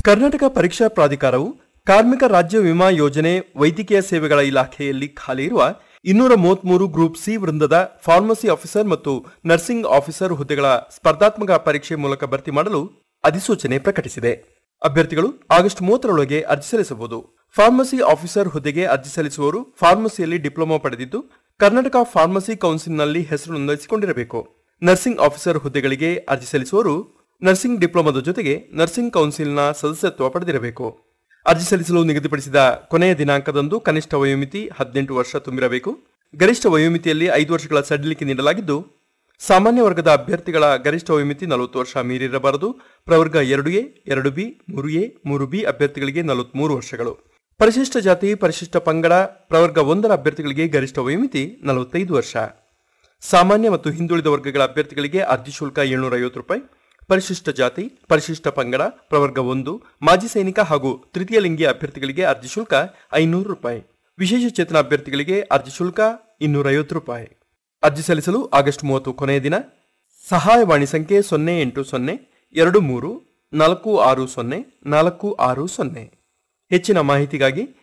ಕರ್ನಾಟಕ ಪರೀಕ್ಷಾ ಪ್ರಾಧಿಕಾರವು ಕಾರ್ಮಿಕ ರಾಜ್ಯ ವಿಮಾ ಯೋಜನೆ ವೈದ್ಯಕೀಯ ಸೇವೆಗಳ ಇಲಾಖೆಯಲ್ಲಿ ಖಾಲಿ ಇರುವ ಇನ್ನೂರ ಮೂವತ್ಮೂರು ಗ್ರೂಪ್ ಸಿ ವೃಂದದ ಫಾರ್ಮಸಿ ಆಫೀಸರ್ ಮತ್ತು ನರ್ಸಿಂಗ್ ಆಫೀಸರ್ ಹುದ್ದೆಗಳ ಸ್ಪರ್ಧಾತ್ಮಕ ಪರೀಕ್ಷೆ ಮೂಲಕ ಭರ್ತಿ ಮಾಡಲು ಅಧಿಸೂಚನೆ ಪ್ರಕಟಿಸಿದೆ ಅಭ್ಯರ್ಥಿಗಳು ಆಗಸ್ಟ್ ಮೂವತ್ತರೊಳಗೆ ಅರ್ಜಿ ಸಲ್ಲಿಸಬಹುದು ಫಾರ್ಮಸಿ ಆಫೀಸರ್ ಹುದ್ದೆಗೆ ಅರ್ಜಿ ಸಲ್ಲಿಸುವವರು ಫಾರ್ಮಸಿಯಲ್ಲಿ ಡಿಪ್ಲೊಮಾ ಪಡೆದಿದ್ದು ಕರ್ನಾಟಕ ಫಾರ್ಮಸಿ ಕೌನ್ಸಿಲ್ನಲ್ಲಿ ಹೆಸರು ನೋಂದಾಯಿಸಿಕೊಂಡಿರಬೇಕು ನರ್ಸಿಂಗ್ ಆಫೀಸರ್ ಹುದ್ದೆಗಳಿಗೆ ಅರ್ಜಿ ಸಲ್ಲಿಸುವವರು ನರ್ಸಿಂಗ್ ಡಿಪ್ಲೊಮಾದ ಜೊತೆಗೆ ನರ್ಸಿಂಗ್ ಕೌನ್ಸಿಲ್ನ ಸದಸ್ಯತ್ವ ಪಡೆದಿರಬೇಕು ಅರ್ಜಿ ಸಲ್ಲಿಸಲು ನಿಗದಿಪಡಿಸಿದ ಕೊನೆಯ ದಿನಾಂಕದಂದು ಕನಿಷ್ಠ ವಯೋಮಿತಿ ಹದಿನೆಂಟು ವರ್ಷ ತುಂಬಿರಬೇಕು ಗರಿಷ್ಠ ವಯೋಮಿತಿಯಲ್ಲಿ ಐದು ವರ್ಷಗಳ ಸಡಿಲಿಕೆ ನೀಡಲಾಗಿದ್ದು ಸಾಮಾನ್ಯ ವರ್ಗದ ಅಭ್ಯರ್ಥಿಗಳ ಗರಿಷ್ಠ ವಯೋಮಿತಿ ನಲವತ್ತು ವರ್ಷ ಮೀರಿರಬಾರದು ಪ್ರವರ್ಗ ಎರಡು ಎ ಎರಡು ಬಿ ಮೂರು ಎ ಮೂರು ಬಿ ಅಭ್ಯರ್ಥಿಗಳಿಗೆ ನಲವತ್ಮೂರು ವರ್ಷಗಳು ಪರಿಶಿಷ್ಟ ಜಾತಿ ಪರಿಶಿಷ್ಟ ಪಂಗಡ ಪ್ರವರ್ಗ ಒಂದರ ಅಭ್ಯರ್ಥಿಗಳಿಗೆ ಗರಿಷ್ಠ ವಯೋಮಿತಿ ನಲವತ್ತೈದು ವರ್ಷ ಸಾಮಾನ್ಯ ಮತ್ತು ಹಿಂದುಳಿದ ವರ್ಗಗಳ ಅಭ್ಯರ್ಥಿಗಳಿಗೆ ಅರ್ಜಿ ಶುಲ್ಕ ಏಳ್ನೂರ ಐವತ್ತು ರೂಪಾಯಿ ಪರಿಶಿಷ್ಟ ಜಾತಿ ಪರಿಶಿಷ್ಟ ಪಂಗಡ ಪ್ರವರ್ಗ ಒಂದು ಮಾಜಿ ಸೈನಿಕ ಹಾಗೂ ತೃತೀಯ ಲಿಂಗಿ ಅಭ್ಯರ್ಥಿಗಳಿಗೆ ಅರ್ಜಿ ಶುಲ್ಕ ಐನೂರು ರೂಪಾಯಿ ವಿಶೇಷ ಚೇತನ ಅಭ್ಯರ್ಥಿಗಳಿಗೆ ಅರ್ಜಿ ಶುಲ್ಕ ಇನ್ನೂರ ಐವತ್ತು ರೂಪಾಯಿ ಅರ್ಜಿ ಸಲ್ಲಿಸಲು ಆಗಸ್ಟ್ ಮೂವತ್ತು ಕೊನೆಯ ದಿನ ಸಹಾಯವಾಣಿ ಸಂಖ್ಯೆ ಸೊನ್ನೆ ಎಂಟು ಸೊನ್ನೆ ಎರಡು ಮೂರು ನಾಲ್ಕು ಆರು ಸೊನ್ನೆ ನಾಲ್ಕು ಆರು ಸೊನ್ನೆ ಹೆಚ್ಚಿನ ಮಾಹಿತಿಗಾಗಿ